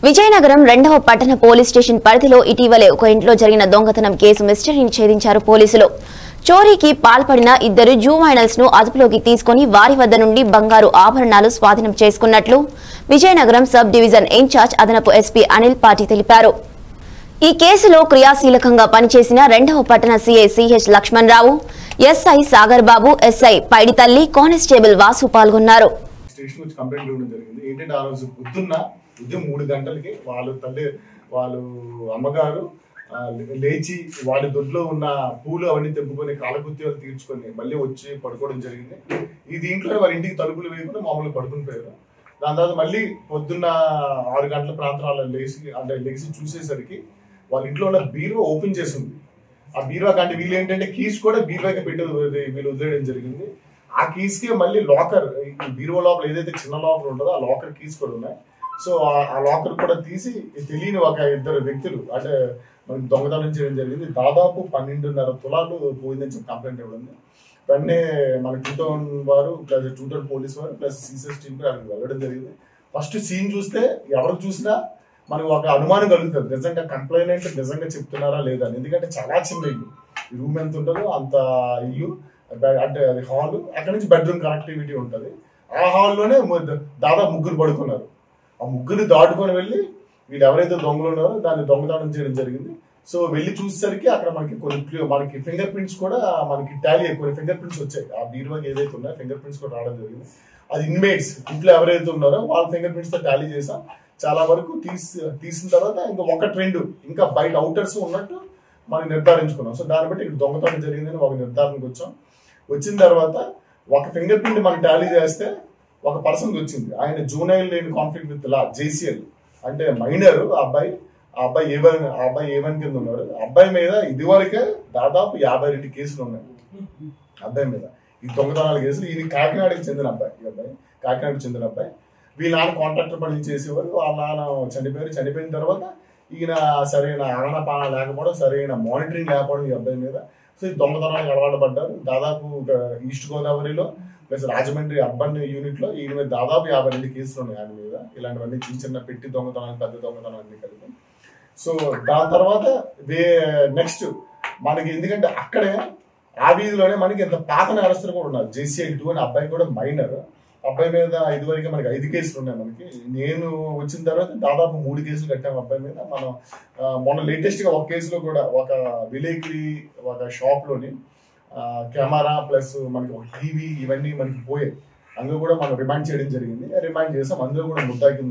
విజయనగరం రెండవ పట్టణ police station పరిధిలో ఇటీవలే ఒక ఇంట్లో జరిగిన దొంగతనం కేసు మిస్టరీని ఛేదించారు పోలీసులు చోరీకి పాల్పడిన ఇద్దరు జూమైనల్స్ ను అదుపులోకి తీసుకుని వారి వద్ద నుండి బంగారు ఆభరణాలు స్వాధీనం చేసుకున్నట్లు విజయనగరం సబ్ డివిజన్ ఇన్ఛార్జ్ అదనపు ఎస్పీ అనిల్ పాటి తెలిపారు ఈ కేసులో క్రియాశీలకంగా పనిచేసిన రెండవ పట్టణ CI CH Lakshmana Rao SI Sagar Babu SI Paidithalli constable Vasu పాల్గొన్నారు స్టేషన్ వచ్చి కంప్లైంట్ ఇవ్వడం జరిగింది ఏంటంటే ఆ రోజు పొద్దున్న ఉదయం మూడు గంటలకి వాళ్ళు తల్లి వాళ్ళు అమ్మగారు ఆ, లేచి వాళ్ళ దొడ్లో ఉన్న పూలు అవన్నీ తెంపుకొని కాలకృత్యాలు తీర్చుకొని మళ్ళీ వచ్చి పడుకోవడం జరిగింది ఈ దీంట్లో వారి ఇంటికి తలుపులు వేయకుండా మామూలుగా పడుకుని పోయారు దాని తర్వాత మళ్ళీ పొద్దున్న ఆరు గంటల ప్రాంతాల్లో లేచి అంటే లేచి చూసేసరికి వాళ్ళ ఇంట్లో ఉన్న బీరువా ఓపెన్ చేసి ఉంది ఆ బీరువా కంటే వీళ్ళు ఏంటంటే కీస్ కూడా బీరువాకి పెట్టి వదిలే- వీళ్ళు వదిలేయడం జరిగింది ఆ కీస్ కి మళ్ళీ లాకర్ ఈ బీరువా లోపల ఏదైతే చిన్న లాకర్ ఉంటుందో ఆ లాకర్ కీస్ కూడా ఉన్నాయి సో ఆ- ఆ లాకర్ కూడా తీసి తెలియని ఒక ఇద్దరు వ్యక్తులు అంటే మనకి దొంగతనం చేయడం జరిగింది దాదాపు పన్నెండున్నర తులాలు పోయిందని చెప్పి కంప్లైంట్ ఇవ్వడం వెంటనే మన టూ టౌన్ వారు ప్లస్ టూ టౌన్ పోలీస్ వారు ప్లస్ సీసీఎస్ టీమ్ అక్కడికి వెళ్ళడం జరిగింది ఫస్ట్ సీన్ చూస్తే ఎవరికి చూసినా మనకు ఒక అనుమానం కలుగుతుంది నిజంగా కంప్లైంట్ నిజంగా చెప్తున్నారా లేదా అని. ఎందుకంటే చాలా చిన్న ఇల్లు ఈ రూమ్ ఎంత ఉంటుందో అంత ఇల్లు బె- అంటే అది హాల్ అక్కడ నుంచి బెడ్రూమ్ కనెక్టివిటీ ఉంటుంది ఆ హాల్లోనే దాదాపు ముగ్గురు పడుకున్నారు ఆ ముగ్గురు దాటుకొని వెళ్ళి వీళ్ళు ఎవరైతే దొంగలు ఉన్నారో దాన్ని దొంగతనం చేయడం జరిగింది సో వెళ్ళి చూసేసరికి అక్కడ మనకి కొన్ని క్లూ- మనకి ఫింగర్ ప్రింట్స్ కూడా మనకి టాలీ కొన్ని ఫింగర్ ప్రింట్స్ వచ్చాయి ఆ బీరువాకి ఏదైతే ఉన్నాయో ఫింగర్ ప్రింట్స్ కూడా రావడం జరిగింది అది ఇన్మేట్స్ ఇంట్లో ఎవరైతే ఉన్నారో వాళ్ళ ఫింగర్ ప్రింట్స్ తో టాలీ చేసాం చాలా వరకు తీసి తీసిన తర్వాత ఇంకా ఒకటి రెండు ఇంకా బయట అవుటర్స్ ఉన్నట్టు మనం నిర్ధారించుకున్నాం సో దాన్ని బట్టి ఇక్కడ దొంగతనం జరిగిందని ఒక నిర్ధారణకు వచ్చాం వచ్చిన తర్వాత ఒక ఫింగర్ ప్రింట్ మనం టాలీ చేస్తే ఒక పర్సన్ వచ్చింది ఆయన జూనైల్ లేని కాన్ఫ్లిక్ట్ విత్ లా జేసీఎల్ అంటే మైనర్ ఆ అబ్బాయి ఆ అబ్బాయి ఏ వన్ ఆ అబ్బాయి ఏ వన్ కింద ఉన్నాడు ఆ అబ్బాయి మీద ఇదివరకే దాదాపు యాభై రెండు కేసులు ఉన్నాయి ఆ అబ్బాయి మీద ఈ దొంగతనాల కేసులు ఈయన కాకినాడకి చెందిన అబ్బాయి ఈ అబ్బాయి కాకినాడకి చెందిన అబ్బాయి వీళ్ళ నాన్న కాంట్రాక్టర్ పని చేసేవారు వాళ్ళ నాన్న చనిపోయారు చనిపోయిన తర్వాత ఈయన సరైన ఆలన పాన లేకపోవడం సరైన మానిటరింగ్ లేకపోవడం ఈ అబ్బాయి మీద సో ఈ దొంగతనానికి అలవాటు పడ్డారు దాదాపు ఒక ఈస్ట్ గోదావరిలో ప్లస్ రాజమండ్రి అర్బన్ యూనిట్ లో ఈయన మీద దాదాపు యాభై రెండు కేసులు ఉన్నాయి ఆయన మీద ఇలాంటివన్నీ చిన్న చిన్న పెట్టి దొంగతనాలు పెద్ద దొంగతనం అన్ని కలిపి సో దాని తర్వాత వే నెక్స్ట్ మనకి ఎందుకంటే అక్కడే ఆ వీధిలోనే మనకి ఇంత పాత నేరస్తులు కూడా ఉన్నారు జేసీఎల్ టూ అనే అబ్బాయి కూడా మైనర్ అబ్బాయి మీద ఇదివరకు మనకి ఐదు కేసులు ఉన్నాయి మనకి నేను వచ్చిన తర్వాత దాదాపు మూడు కేసులు కట్టాము అబ్బాయి మీద మనం ఆ, మొన్న లేటెస్ట్ గా ఒక కేసులో కూడా ఒక విలేకరి ఒక షాప్ లోని కెమెరా ప్లస్ మనకి ఒక టీవీ ఇవన్నీ మనకి పోయాయి అందులో కూడా మనం రిమైండ్ చేయడం జరిగింది రిమైండ్ చేసాం అందులో కూడా ముద్దాకి